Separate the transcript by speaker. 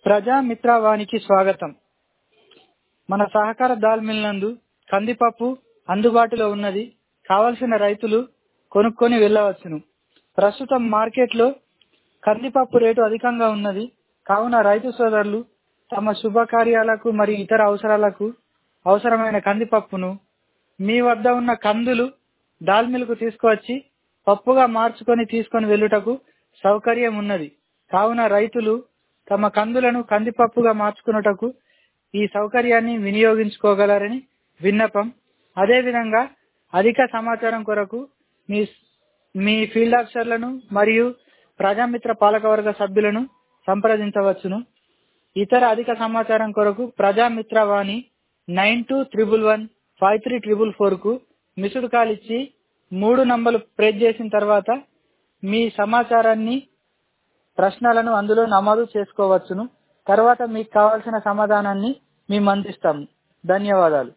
Speaker 1: ప్రజామిత్రవానికి స్వాగతం మన సహకార దాల్ మిల్ నందు కందిపప్పు అందుబాటులో ఉన్నది కావలసిన రైతులు కొనుక్కొని వెళ్ళవచ్చును ప్రస్తుతం మార్కెట్లో కందిపప్పు రేటు అధికంగా ఉన్నది కావున రైతు సోదరులు తమ శుభకార్యాలకు మరియు ఇతర అవసరాలకు అవసరమైన కందిపప్పును మీ వద్ద ఉన్న కందులు దాల్ మిల్ కు తీసుకువచ్చి పప్పుగా మార్చుకొని తీసుకొని వెళ్ళుటకు సౌకర్యం ఉన్నది కావున రైతులు తమ కందులను కందిపప్పుగా మార్చుకొనుటకు ఈ సౌకర్యాన్ని వినియోగించుకోగలరని విన్నపం అదేవిధంగా అధిక సమాచారం కొరకు మీ మీ ఫీల్డ్ ఆఫీసర్లను మరియు ప్రజామిత్ర పాలకవర్గ సభ్యులను సంప్రదించవచ్చును ఇతర అధిక సమాచారం కొరకు Prajamitra Vani nine two triple one five three triple four కు మిస్డ్ కాల్ ఇచ్చి మూడు నంబర్లు ప్రెస్ చేసిన తర్వాత మీ సమాచారాన్ని ప్రశ్నలను అందులో నమోదు చేసుకోవచ్చును తర్వాత మీకు కావలసిన సమాధానాన్ని మేము అందిస్తాము ధన్యవాదాలు